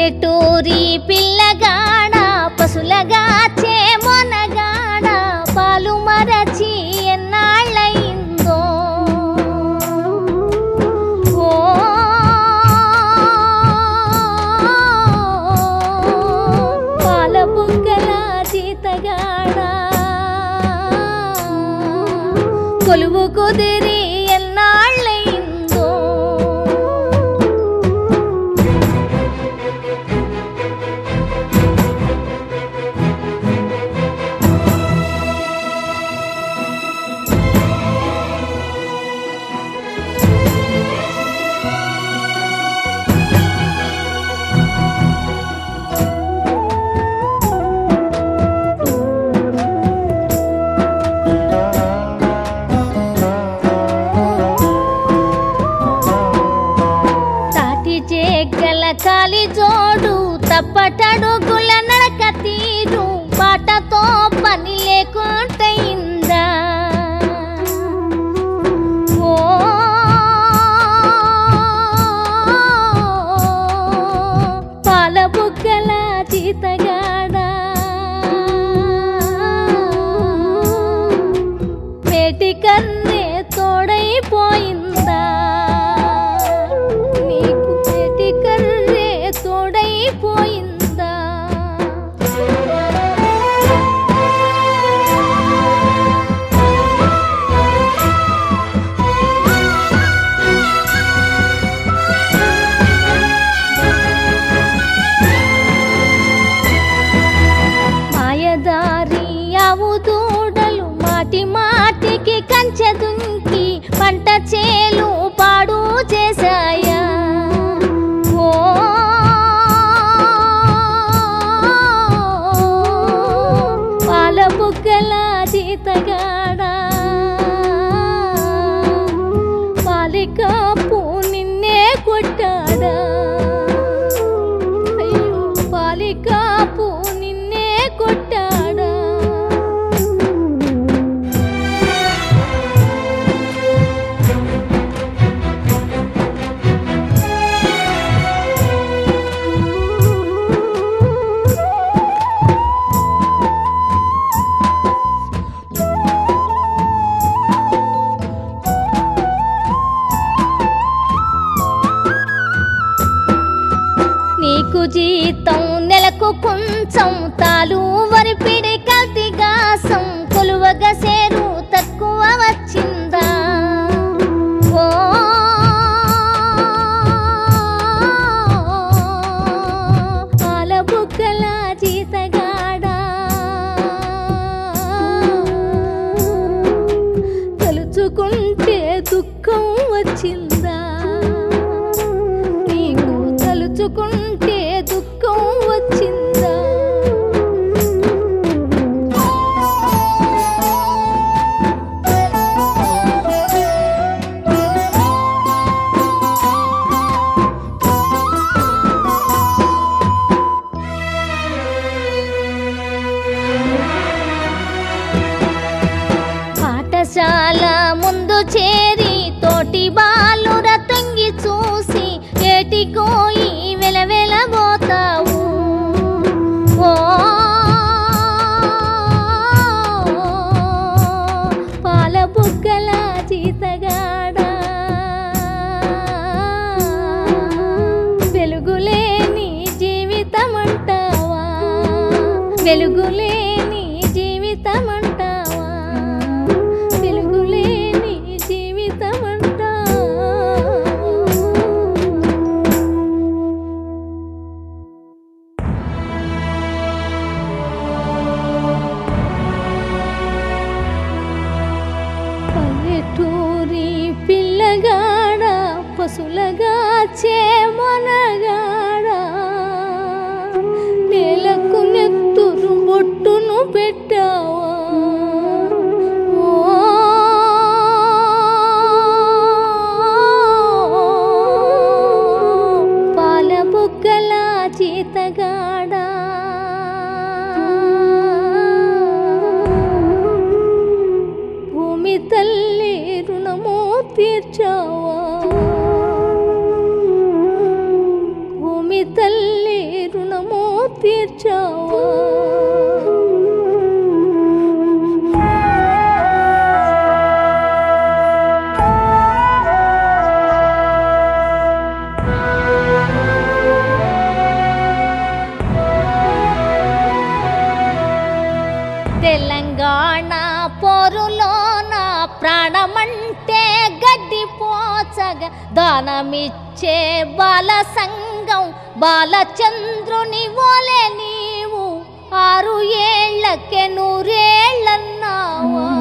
పల్లెటూరి పిల్లగాడ పశులగా చేమొనగాడ పాలు మరచి ఎన్నాళ్ళయిందో ఓ పాల బుగ్గల జీతగాడ కొలువు కుదిరి ఎన్నాళ్ళయిందో తాటి జేగల కాలి జోడు తప్పటడుగుల నడక తీరు పాటతో పని లేకుంటయిందా ఓ పాల బుగ్గల జీతగాడా మేటి కన్నే తోడైపోయిందా నీకు మేటి కర్రే తోడైపోయిందా మాయదారి ఆవు దూడలు మాటి మాటికి కంచె దుంకి పంట చేలు పాడు చేశాయా ఓ పాల బుగ్గల జీతగాడా పాలికాపు నిన్నే కొట్టాడా అయ్యో పాలికాపు నిన్నే కొట్టాడా నీకు జీతం నెలకు కొంచెం తాలు వరిపిడి కల్తిగాసం కొలువగా సేరు తక్కువ వచ్చిందా ఓ పాల బుగ్గల జీతగాడా తలుచుకుంటే దుఃఖం వచ్చిందా నీకు తలుచుకుంటే దుఃఖం వచ్చిందా పాఠశాల ముందు చేరి తోటి బాలుర తంగి చూసి ఏటికోయి వెలవెలబోతావు ఓ పాల బుగ్గల జీతగాడా వెలుగులేని జీవితం అంటావా వెలుగులేని జీవితం అంటావా వెలుగులేని జీవితం అంటావా పల్లెటూరి పిల్లగాడ పశులగా చేమనగాడ నేలకు నెత్తురు బొట్టును తీర్చావా తెలంగాణ పోరులోన ప్రాణమంటే గడ్డి పోచగా దానమిచ్చే బాల సంఘం బాలచంద్రుని ఓలే నీవు ఆరు ఏళ్లకే నూరేళ్ళన్నావా